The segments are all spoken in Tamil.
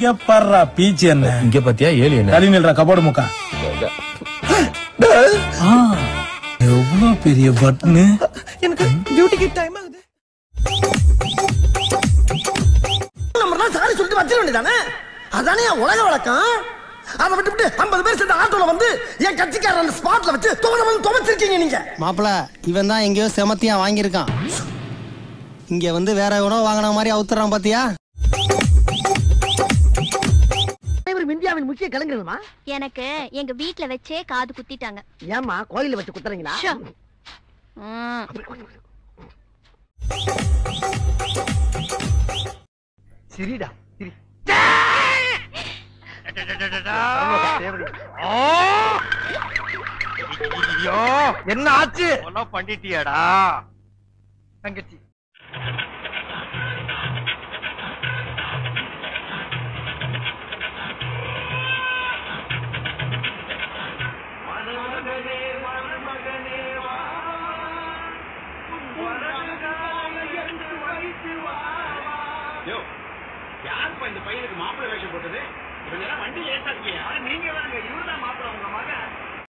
இங்க பாடுறா பீச்சு என்ன இங்க பாத்தியா ஏலி என்ன தள்ளி நில்றா கபோர்டு முக்கா ஆ, எவ்வளவு பெரிய பட்னு எனக்கு டியூட்டிக்கு டைம் ஆகுது நம்ம சாரி சொல்லிட்டு வச்சிட வேண்டியதானே அதானே என் உலக வழக்கம் அதை விட்டுவிட்டு ஐம்பது பேர் சேர்ந்த ஆட்டோல வந்து என் கட்சிக்காரர் அந்த ஸ்பாட்ல வச்சு துவன வந்து துவச்சிருக்கீங்க நீங்க மாப்பிள இவன் தான் எங்கேயோ செமத்தியா வாங்கியிருக்கான் இங்க வந்து வேற உணவு வாங்கின மாதிரி அவுத்துறான் பாத்தியா இந்தியாவின் முக்கிய கலைஞர்கள்மா எனக்கு எங்க வீட்ல வச்சே காது குத்திட்டாங்க ஏமா கோயில வச்சு குத்துறீங்களா ஷோ. ம். சிரிடா சிரி என்ன ஆச்சு பண்ணிட்டியாடா தங்கச்சி யாருப்பா இந்த பையனுக்கு மாப்பிள்ளை வேஷம் போட்டது இவங்க எல்லாம் வண்டி லேட்டா இருக்கீங்க ஆனா நீங்க தாங்க இவருதான் மாப்பிள்ளை உங்க மகன்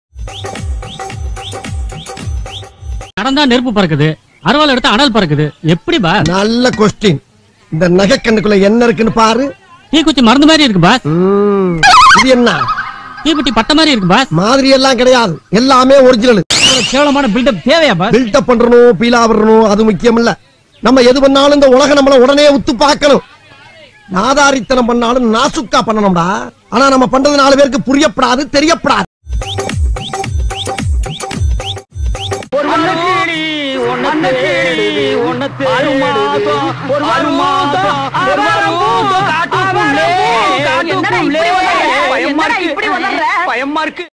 நடந்தா நெருப்பு பறக்குது அருவாள் எடுத்தா அனல் பறக்குது எப்படி பா நல்ல கொஸ்டின் இந்த நகைக்கண்ணுக்குள்ள என்ன இருக்குன்னு பாரு தீக்குச்சி மருந்து மாதிரி இருக்கு பாஸ் ம், இது என்ன தீக்குட்டி பட்ட மாதிரி இருக்கு பாஸ் மாதிரி எல்லாம் கிடையாது எல்லாமே ஒரிஜினல் கேவலமான பில்டப் தேவையா பாஸ் பில்டப் பண்றணும் பீலா வரணும் அது முக்கியம் இல்ல நம்ம எது பண்ணாலும் இந்த உலகம் நம்மள உடனே உத்து பார்க்கணும் நாதாரித்தனம் பண்ணாலும் நாசுக்கா பண்ணணும்டா ஆனா நம்ம பண்றது நாலு பேருக்கு புரியப்படாது தெரியப்படாது பயமா இருக்கு